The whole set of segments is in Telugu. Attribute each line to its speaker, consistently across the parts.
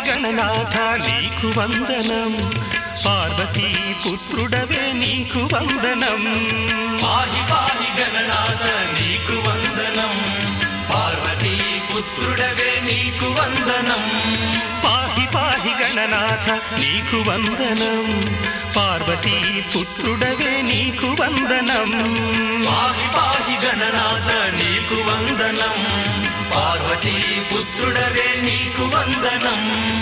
Speaker 1: గణనాథ నీకు వందనం పార్వతీ పుత్రుడవే నీకు వందనం
Speaker 2: పాహి పాహి గణనాథ నీకు వందనం పార్వతీ పుత్రుడవే నీకు వందనం
Speaker 1: పాహి పాహి గణనాథ నీకు వందనం పార్వతీ పుత్రుడవే నీకు వందనం
Speaker 2: పాహి పాహి గణనాథ నీకు వందనం పార్వతీ పుత్రుడవే నీకు వందనం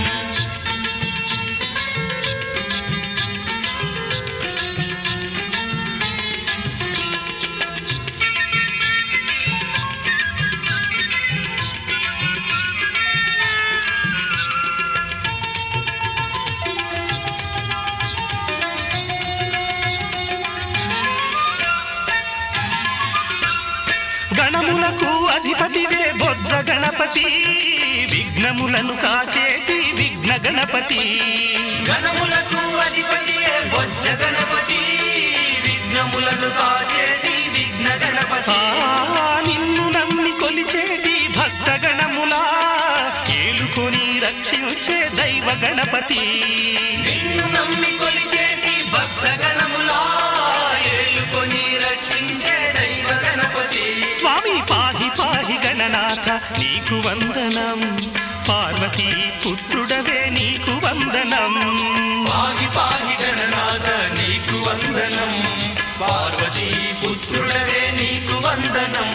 Speaker 1: గణములకు అధిపతివే బొజ్జ గణపతి విఘ్నములను కాచేటి విఘ్న గణపతి
Speaker 2: గణములకు అధిపతియే బొజ్జ గణపతి విఘ్నములను కాచేటి విఘ్న గణపతి
Speaker 1: ఆ నిన్ను నమ్మి కొలిచేటి భక్త గణములా ఏలుకొని రక్షించే దైవ గణపతి
Speaker 2: నిన్ను నమ్మి కొలిచేటి భక్త గణములా ఏలుకొని రక్షించే దైవ గణపతి
Speaker 1: స్వామి పాహి పాహి గణనాథ నీకు వందనం పార్వతీ పుత్రుడవే నీకు వందనం
Speaker 2: పాహి పాహి గణనాథ నీకు వందనం పార్వతీ పుత్రుడవే నీకు వందనం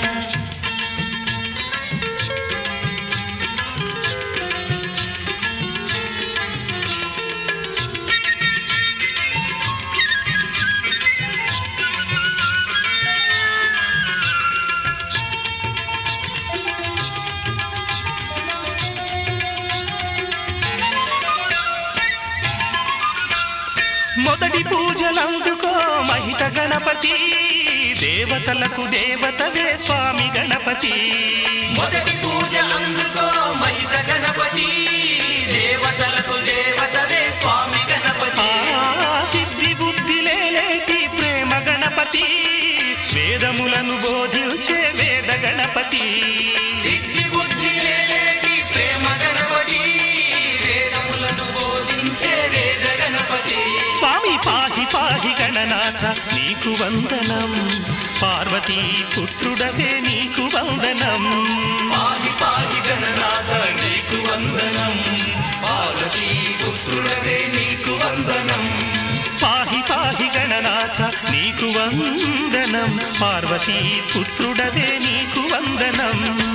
Speaker 1: మొదటి పూజలందుకో మహిత గణపతి దేవతలకు దేవతవే స్వామి గణపతి
Speaker 2: మొదటి పూజ అందుకో మహిత గణపతి దేవతలకు దేవతవే స్వామి గణపతి
Speaker 1: ఆ సిద్ధి బుద్ధి లేలేటి ప్రేమ గణపతి వేదములను బోధించే వేద గణపతి
Speaker 2: సిద్ధి బుద్ధి లేలేటి ప్రేమ గణపతి వేదములను బోధించే వేద గణపతి
Speaker 1: స్వామి పాహి పాహి గణనాథ నీకు వందనం పార్వతీ పుత్రుడవే నీకు వందనం
Speaker 2: పాహి పాహి గణనాథ నీకు వందనం పార్వతీ పుత్రుడవే నీకు వందనం
Speaker 1: పాహి పాహి గణనాథ నీకు వందనం పార్వతీ పుత్రుడవే నీకు వందనం